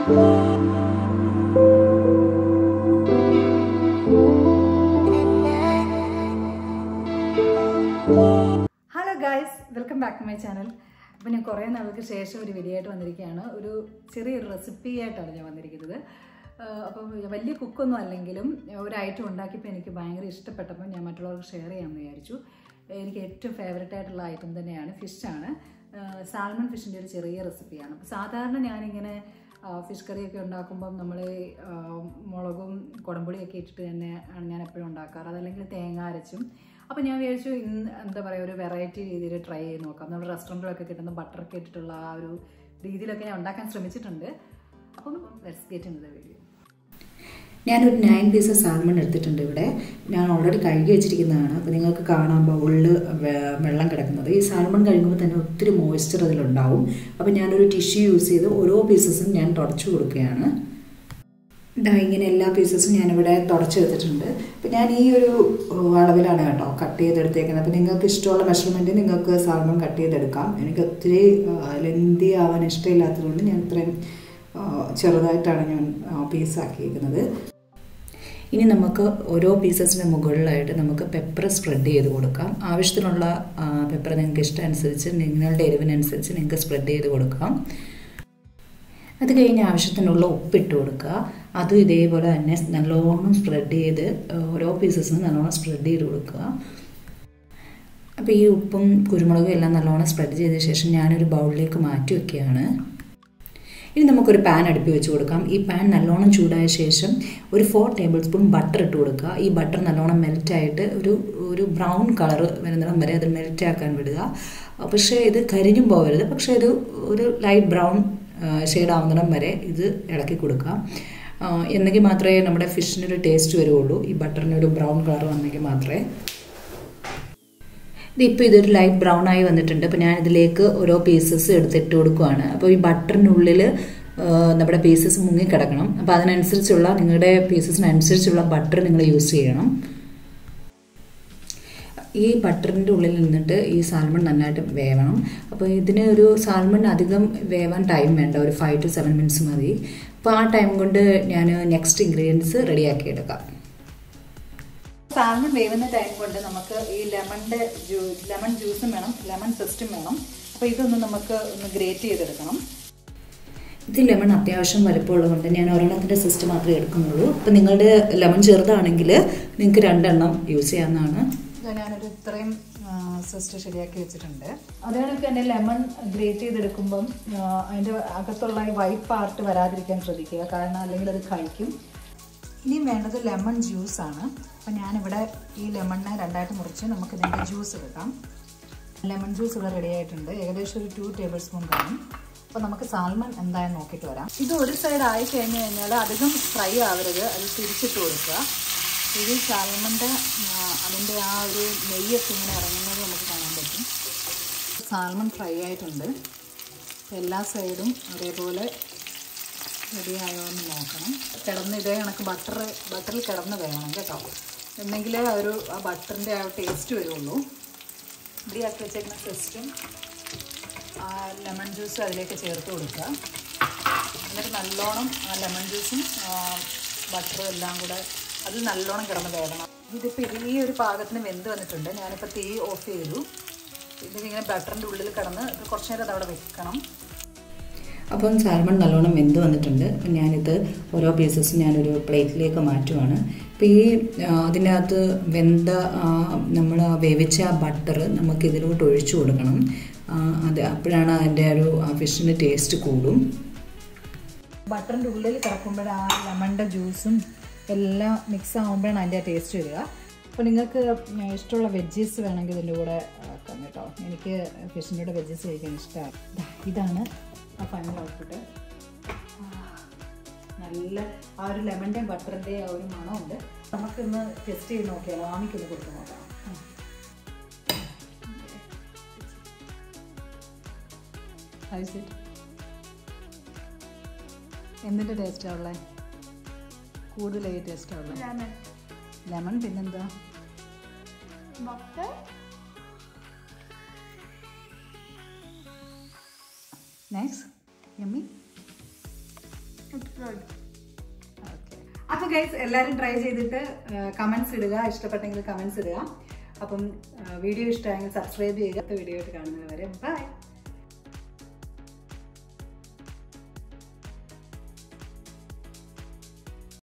hello guys welcome back to my channel അപ്പോൾ ഞാൻ കുറേ നാൾക്ക് ശേഷം ഒരു വീഡിയോ ആയിട്ട് വന്നിരിക്കുകയാണ് ഒരു ചെറിയൊരു റെസിപ്പി ആയിട്ടാണ് ഞാൻ വന്നിരിക്കുന്നത് അപ്പം വലിയ കുക്കൊന്നും അല്ലെങ്കിലും ഒരു ഐറ്റം ഉണ്ടാക്കിയപ്പോൾ എനിക്ക് ഭയങ്കര ഇഷ്ടപ്പെട്ടപ്പോൾ ഞാൻ മറ്റുള്ളവർക്ക് ഷെയർ ചെയ്യാമെന്ന് വിചാരിച്ചു എനിക്ക് ഏറ്റവും ഫേവററ്റ് ആയിട്ടുള്ള ഐറ്റം തന്നെയാണ് ഫിഷാണ് സാൽമൺ ഫിഷിൻ്റെ ഒരു ചെറിയ റെസിപ്പിയാണ് അപ്പോൾ സാധാരണ ഞാനിങ്ങനെ ഫിഷ് കറിയൊക്കെ ഉണ്ടാക്കുമ്പം നമ്മൾ മുളകും കുടംപുളിയൊക്കെ ഇട്ടിട്ട് തന്നെ ആണ് ഞാൻ എപ്പോഴും ഉണ്ടാക്കാറ് അതല്ലെങ്കിൽ തേങ്ങ അരച്ചും അപ്പോൾ ഞാൻ വിചാരിച്ചു ഇന്ന് എന്താ പറയുക ഒരു വെറൈറ്റി രീതിയിൽ ട്രൈ ചെയ്ത് നോക്കാം നമ്മൾ റെസ്റ്റോറൻറ്റിലൊക്കെ കിട്ടുന്ന ബട്ടറൊക്കെ ഇട്ടിട്ടുള്ള ആ ഒരു രീതിയിലൊക്കെ ഞാൻ ഉണ്ടാക്കാൻ ശ്രമിച്ചിട്ടുണ്ട് അപ്പം let's get in the video ഞാനൊരു നയൻ പീസസ് സാൽമൺ എടുത്തിട്ടുണ്ട് ഇവിടെ ഞാൻ ഓൾറെഡി കഴുകി വെച്ചിരിക്കുന്നതാണ് അപ്പോൾ നിങ്ങൾക്ക് കാണാൻ ബൗളിൽ വെള്ളം കിടക്കുന്നത് ഈ സാൽമൺ കഴുകുമ്പോൾ തന്നെ ഒത്തിരി മോയ്സ്ചർ അതിലുണ്ടാവും അപ്പോൾ ഞാനൊരു ടിഷ്യൂ യൂസ് ചെയ്ത് ഓരോ പീസസും ഞാൻ തുടച്ചു കൊടുക്കുകയാണ് ഇതാ ഇങ്ങനെ എല്ലാ പീസസും ഞാനിവിടെ തുടച്ചെടുത്തിട്ടുണ്ട് അപ്പോൾ ഞാൻ ഈ ഒരു അളവിലാണ് കേട്ടോ കട്ട് ചെയ്തെടുത്തേക്കുന്നത് അപ്പോൾ നിങ്ങൾക്ക് ഇഷ്ടമുള്ള മെഷർമെൻറ്റ് നിങ്ങൾക്ക് സാൽമൺ കട്ട് ചെയ്തെടുക്കാം എനിക്ക് ഒത്തിരി ലെന്തി ആവാൻ ഇഷ്ടമില്ലാത്തതുകൊണ്ട് ഞാൻ ഇത്രയും ചെറുതായിട്ടാണ് ഞാൻ പീസാക്കിയിരിക്കുന്നത് ഇനി നമുക്ക് ഓരോ പീസസിന് മുകളിലായിട്ട് നമുക്ക് പെപ്പർ സ്പ്രെഡ് ചെയ്ത് കൊടുക്കാം ആവശ്യത്തിനുള്ള പെപ്പർ നിങ്ങൾക്ക് ഇഷ്ടം അനുസരിച്ച് നിങ്ങളുടെ എരിവിനനുസരിച്ച് നിങ്ങൾക്ക് സ്പ്രെഡ് ചെയ്ത് കൊടുക്കാം അത് കഴിഞ്ഞ് ആവശ്യത്തിനുള്ള ഉപ്പിട്ട് കൊടുക്കുക അതും ഇതേപോലെ തന്നെ നല്ലോണം സ്പ്രെഡ് ചെയ്ത് ഓരോ പീസസിനും നല്ലോണം സ്പ്രെഡ് ചെയ്ത് കൊടുക്കുക അപ്പോൾ ഈ ഉപ്പും കുരുമുളകും എല്ലാം നല്ലോണം സ്പ്രെഡ് ചെയ്ത ശേഷം ഞാനൊരു ബൗളിലേക്ക് മാറ്റി വയ്ക്കുകയാണ് ഇനി നമുക്കൊരു പാൻ അടുപ്പി വെച്ച് കൊടുക്കാം ഈ പാൻ നല്ലോണം ചൂടായ ശേഷം ഒരു ഫോർ ടേബിൾ സ്പൂൺ ബട്ടർ ഇട്ട് കൊടുക്കുക ഈ ബട്ടർ നല്ലോണം മെൽറ്റായിട്ട് ഒരു ഒരു ബ്രൗൺ കളർ വരുന്നിടം വരെ അത് മെൽറ്റ് ആക്കാൻ വിടുക പക്ഷേ ഇത് കരിഞ്ഞും പോകരുത് പക്ഷേ ഇത് ഒരു ലൈറ്റ് ബ്രൗൺ ഷെയ്ഡ് ആവുന്നിടം വരെ ഇത് ഇളക്കി കൊടുക്കാം എന്നെങ്കിൽ മാത്രമേ നമ്മുടെ ഫിഷിനൊരു ടേസ്റ്റ് വരുള്ളൂ ഈ ബട്ടറിനൊരു ബ്രൗൺ കളർ വന്നെങ്കിൽ മാത്രമേ ഇതിപ്പോൾ ഇതൊരു ലൈറ്റ് ബ്രൗൺ ആയി വന്നിട്ടുണ്ട് അപ്പോൾ ഞാൻ ഇതിലേക്ക് ഓരോ പീസസ് എടുത്തിട്ട് കൊടുക്കുകയാണ് അപ്പോൾ ഈ ബട്ടറിനുള്ളിൽ നമ്മുടെ പീസസ് മുങ്ങിക്കിടക്കണം അപ്പോൾ അതിനനുസരിച്ചുള്ള നിങ്ങളുടെ പീസസിനനുസരിച്ചുള്ള ബട്ടർ നിങ്ങൾ യൂസ് ചെയ്യണം ഈ ബട്ടറിൻ്റെ ഉള്ളിൽ നിന്നിട്ട് ഈ സാൽമൺ നന്നായിട്ട് വേവണം അപ്പോൾ ഇതിന് ഒരു സാൽമൺ അധികം വേവാൻ ടൈം വേണ്ട ഒരു ഫൈവ് ടു സെവൻ മിനിറ്റ്സ് മതി അപ്പോൾ ആ ടൈം കൊണ്ട് ഞാൻ നെക്സ്റ്റ് ഇൻഗ്രീഡിയൻസ് റെഡിയാക്കി എടുക്കാം സാൽമൺ വേവുന്ന ടൈം കൊണ്ട് നമുക്ക് ഈ ലെമണിൻ്റെ ജ്യൂ ലെമൺ ജ്യൂസും വേണം ലെമൺ ഫെസ്റ്റും വേണം അപ്പോൾ ഇതൊന്ന് നമുക്ക് ഒന്ന് ഗ്രേറ്റ് ചെയ്തെടുക്കണം ഇത് ലെമൺ അത്യാവശ്യം വലുപ്പമുള്ളതുകൊണ്ട് ഞാൻ ഒരെണ്ണത്തിൻ്റെ സിസ്റ്റം മാത്രമേ എടുക്കുന്നുള്ളൂ അപ്പോൾ നിങ്ങളുടെ ലെമൺ ചെറുതാണെങ്കിൽ നിങ്ങൾക്ക് രണ്ടെണ്ണം യൂസ് ചെയ്യാവുന്നതാണ് ഞാനൊരു ഇത്രയും സിസ്റ്റ് ശരിയാക്കി വെച്ചിട്ടുണ്ട് അതുകണക്ക് തന്നെ ലെമൺ ഗ്രേറ്റ് ചെയ്തെടുക്കുമ്പം അതിൻ്റെ അകത്തുള്ള ഈ വൈറ്റ് പാർട്ട് വരാതിരിക്കാൻ ശ്രദ്ധിക്കുക കാരണം അല്ലെങ്കിൽ അത് കഴിക്കും ഇനിയും വേണ്ടത് ലെമൺ ജ്യൂസാണ് അപ്പം ഞാനിവിടെ ഈ ലെമണിനെ രണ്ടായിട്ട് മുറിച്ച് നമുക്ക് ഇതിൻ്റെ ജ്യൂസ് എടുക്കാം ലെമൺ ജ്യൂസ് ഇവിടെ റെഡി ആയിട്ടുണ്ട് ഏകദേശം ഒരു ടു ടേബിൾ സ്പൂൺ കാണും അപ്പോൾ നമുക്ക് സാൽമൺ എന്തായാലും നോക്കിയിട്ട് വരാം ഇത് ഒരു സൈഡ് ആയി കഴിഞ്ഞ് കഴിഞ്ഞാൽ അധികം ഫ്രൈ ആവരുത് അത് തിരിച്ചിട്ട് കൊടുക്കുക ഇത് സാൽമൻ്റെ അതിൻ്റെ ആ ഒരു നെയ്യൊക്കെ ഇങ്ങനെ ഇറങ്ങുന്നത് നമുക്ക് കാണാൻ പറ്റും സാൽമൺ ഫ്രൈ ആയിട്ടുണ്ട് എല്ലാ സൈഡും അതേപോലെ റെഡി ആയോ എന്ന് നോക്കണം കിടന്ന് ഇതേ കണക്ക് ബട്ടർ ബട്ടറിൽ കിടന്ന് വേണം കേട്ടോ എന്നെങ്കിലേ ആ ഒരു ആ ബട്ടറിൻ്റെ ആ ടേസ്റ്റ് വരുള്ളൂ റെഡിയാക്കി വെച്ചേക്കുന്ന ഫെസ്റ്റും ആ ലെമൺ ജ്യൂസ് അതിലേക്ക് ചേർത്ത് കൊടുക്കുക എന്നിട്ട് നല്ലോണം ആ ലെമൺ ജ്യൂസും ബട്ടറും എല്ലാം കൂടെ അത് നല്ലോണം കിടന്ന് വേകണം ഇതിപ്പോൾ ഈ ഒരു പാകത്തിന് വെന്ത് വന്നിട്ടുണ്ട് ഞാനിപ്പോൾ തീ ഓഫ് ചെയ്തു ഇതിങ്ങനെ ബട്ടറിൻ്റെ ഉള്ളിൽ കിടന്ന് കുറച്ച് നേരം അതവിടെ വെക്കണം അപ്പം സാൽമൺ നല്ലോണം വെന്ത് വന്നിട്ടുണ്ട് അപ്പം ഞാനിത് ഓരോ പീസസും ഞാനൊരു പ്ലേറ്റിലേക്ക് മാറ്റുവാണ് അപ്പോൾ ഈ അതിനകത്ത് വെന്ത നമ്മൾ വേവിച്ച ആ ബട്ടർ നമുക്ക് ഇതിലോട്ട് ഒഴിച്ചു കൊടുക്കണം അത് അപ്പോഴാണ് അതിൻ്റെ ഒരു ഫിഷിൻ്റെ ടേസ്റ്റ് കൂടും ബട്ടറിൻ്റെ ഉള്ളിൽ കിടക്കുമ്പോൾ ആ ലെമണിൻ്റെ ജ്യൂസും എല്ലാം മിക്സ് ആകുമ്പോഴാണ് അതിൻ്റെ ടേസ്റ്റ് വരിക അപ്പോൾ നിങ്ങൾക്ക് ഇഷ്ടമുള്ള വെജീസ് വേണമെങ്കിൽ ഇതിൻ്റെ കൂടെ ആക്കാം കേട്ടോ എനിക്ക് ഫിഷിൻ്റെ കൂടെ വെജീസ് കഴിക്കാൻ ഇഷ്ടമാണ് ഇതാണ് ആ ഫൈനൽ ഔട്ട്പുട്ട് നല്ല ആ ഒരു ലെമണിൻ്റെയും ബട്ടറിൻ്റെയും ആ ഒരു മണമുണ്ട് നമുക്കിന്ന് ടെസ്റ്റ് ചെയ്ത് നോക്കിയാലോ ആമിക്കൊന്ന് കൊടുത്ത് നോക്കാം എന്തിൻ്റെ ടേസ്റ്റാണ് ഉള്ളത് കൂടുതൽ ഏത് ടേസ്റ്റാണ് ഉള്ളത് ലെമൺ പിന്നെന്താ നൈസ് യമ്മി ഓക്കെ അപ്പോൾ ഗൈസ് എല്ലാവരും ട്രൈ ചെയ്തിട്ട് കമൻസ് ഇടുക ഇഷ്ടപ്പെട്ടെങ്കിൽ കമൻസ് ഇടുക അപ്പം വീഡിയോ ഇഷ്ടമായെങ്കിൽ സബ്സ്ക്രൈബ് ചെയ്യുക അടുത്ത വീഡിയോ ആയിട്ട് കാണുന്നവരെ ബൈ